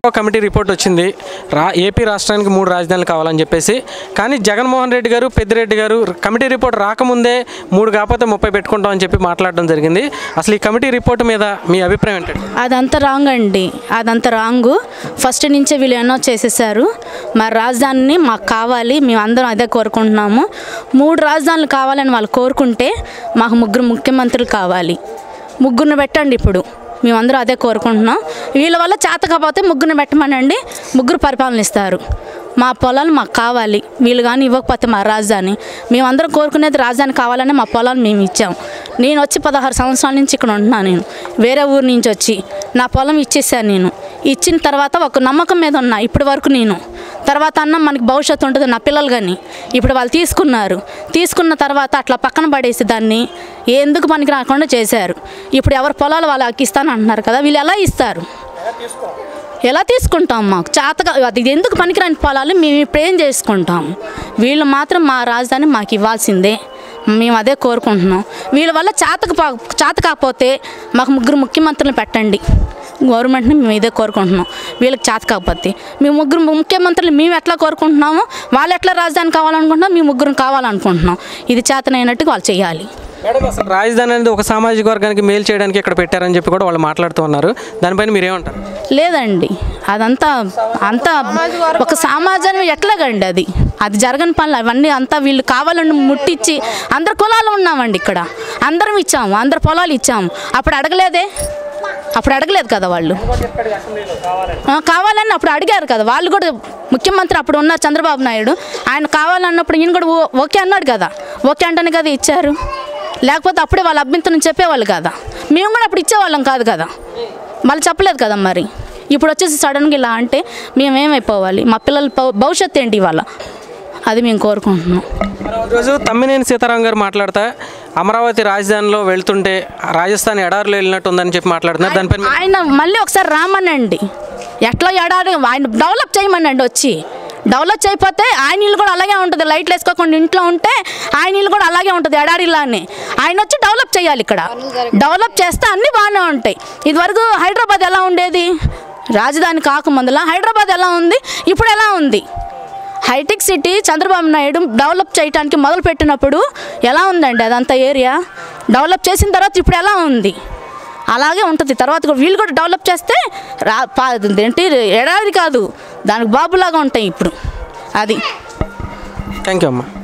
committee report వచ్చింది రా AP రాష్ట్రానికి మూడు రాజధానులు కావాలని చెప్పేసి కానీ జగన్మోహన్ రెడ్డి గారు పెద్దిరెడ్డి గారు కమిటీ రిపోర్ట్ రాకముందే మూడు కాకపోతే ముప్పై పెట్టుకుంటామని చెప్పి మాట్లాడడం జరిగింది అసలు ఈ కమిటీ రిపోర్ట్ మీద మీ అభిప్రాయం ఏంటంటే అదంతా రాంగ్ అండి అదంతా రాంగు ఫస్ట్ నుంచే వీళ్ళు ఎన్నో చేసేసారు మరి రాజధానిని మాకు కావాలి మేము అందరం అదే కోరుకుంటున్నాము మూడు రాజధానులు కావాలని వాళ్ళు కోరుకుంటే మాకు ముగ్గురు ముఖ్యమంత్రులు కావాలి ముగ్గురిని పెట్టండి ఇప్పుడు మేమందరం అదే కోరుకుంటున్నాం వీళ్ళ వల్ల చేత కాకపోతే ముగ్గురిని పెట్టమనండి ముగ్గురు పరిపాలన ఇస్తారు మా పొలాలు మాకు కావాలి వీళ్ళు కానీ ఇవ్వకపోతే మా రాజధాని మేమందరం కోరుకునేది రాజధాని కావాలని మా పొలాలు మేము ఇచ్చాం నేను వచ్చి పదహారు సంవత్సరాల నుంచి ఇక్కడ ఉంటున్నాను నేను వేరే ఊరు నుంచి వచ్చి నా పొలం ఇచ్చేసాను నేను ఇచ్చిన తర్వాత ఒక నమ్మకం మీద ఉన్నా ఇప్పటి వరకు నేను తర్వాత అన్న మనకి భవిష్యత్తు ఉంటుంది నా పిల్లలు కానీ ఇప్పుడు వాళ్ళు తీసుకున్నారు తీసుకున్న తర్వాత అట్లా పక్కన పడేసి దాన్ని ఎందుకు పనికి రాకుండా చేశారు ఇప్పుడు ఎవరి పొలాలు వాళ్ళకి ఇస్తాను అంటున్నారు కదా వీళ్ళు ఎలా ఇస్తారు ఎలా తీసుకుంటాం మాకు చేతగా అది ఎందుకు పనికిరాని పొలాలు మేము ఇప్పుడు ఏం చేసుకుంటాం వీళ్ళు మాత్రం మా రాజధాని మాకు ఇవ్వాల్సిందే మేము అదే కోరుకుంటున్నాం వీళ్ళ వల్ల చేతకు పా- చేత కాకపోతే మాకు ముగ్గురు ముఖ్యమంత్రులు పెట్టండి గవర్నమెంట్ని మేము ఇదే కోరుకుంటున్నాం వీళ్ళకి చేత కాకపోతే మేము ముగ్గురు ముఖ్యమంత్రులు మేము ఎట్లా కోరుకుంటున్నామో వాళ్ళు ఎట్లా రాజధాని కావాలనుకుంటున్నాం మేము ముగ్గురు కావాలనుకుంటున్నాం ఇది చేతనైనట్టు వాళ్ళు చేయాలి మేడం అసలు రాజధాని అనేది ఒక సామాజిక వర్గానికి మేలు చేయడానికి ఇక్కడ పెట్టారని చెప్పి కూడా వాళ్ళు మాట్లాడుతూ ఉన్నారు దానిపైన మీరేమంటారు లేదండి అదంతా అంతా ఒక సమాజం ఎట్లాగండి అది అది జరగని పనులు అవన్నీ అంతా వీళ్ళు కావాలని ముట్టించి అందరు కులాలు ఉన్నామండి ఇక్కడ అందరం ఇచ్చాము అందరు పొలాలు ఇచ్చాము అప్పుడు అడగలేదే అప్పుడు అడగలేదు కదా వాళ్ళు ఆ, కావాలని అప్పుడు అడిగారు కదా వాళ్ళు కూడా ముఖ్యమంత్రి అప్పుడు ఉన్నారు చంద్రబాబు నాయుడు ఆయన కావాలన్నప్పుడు ఈయన కూడా ఓ- ఓకే అన్నాడు కదా ఓకే అంటేనే కదా ఇచ్చారు లేకపోతే అప్పుడే వాళ్ళ అభ్యంతరం చెప్పేవాళ్ళు కదా మేము కూడా అప్పుడు ఇచ్చేవాళ్ళం కాదు కదా వాళ్ళు చెప్పలేదు కదా మరి ఇప్పుడు వచ్చేసి సడన్గా ఇలా అంటే మేమేమైపోవాలి మా పిల్లల భవ- భవిష్యత్తు ఏంటి ఇవాళ అది మేము కోరుకుంటున్నాం ఈరోజు తమ్మినేని సీతారాం గారు మాట్లాడతా అమరావతి రాజధానిలో వెళ్తుంటే రాజస్థాన్ ఎడారిలో వెళ్ళినట్టు ఉందని చెప్పి మాట్లాడుతున్నారు దానిపైన మీ- ఆయన మళ్ళీ ఒకసారి రామనండి ఎట్లా ఎడారి ఆయన డెవలప్ చేయమనండి వచ్చి డెవలప్ చేయకపోతే ఆయన ఇల్లు కూడా అలాగే ఉంటుంది లైట్లు వేసుకోకుండా ఇంట్లో ఉంటే ఆయన ఇల్లు కూడా అలాగే ఉంటుంది ఎడారిలానే ఆయన వచ్చి డెవలప్ చేయాలి ఇక్కడ డెవలప్ చేస్తే అన్నీ బాగానే ఉంటాయి ఇదివరకు హైదరాబాద్ ఎలా ఉండేది రాజధాని కాకముందులా హైదరాబాద్ ఎలా ఉంది ఇప్పుడు ఎలా ఉంది hitech city Chandrababu Naidu develop చేయడానికి మొదలు పెట్టినప్పుడు ఎలా ఉందండి అదంతా ఏరియా డెవలప్ చేసిన తర్వాత ఇప్పుడు ఎలా ఉంది అలాగే ఉంటుంది తర్వాత కూడా వీళ్ళు కూడా డెవలప్ చేస్తే రా పా ఏంటి ఎడారి కాదు దానికి బాబులాగా ఉంటాయి ఇప్పుడు అది థ్యాంక్ యూ అమ్మా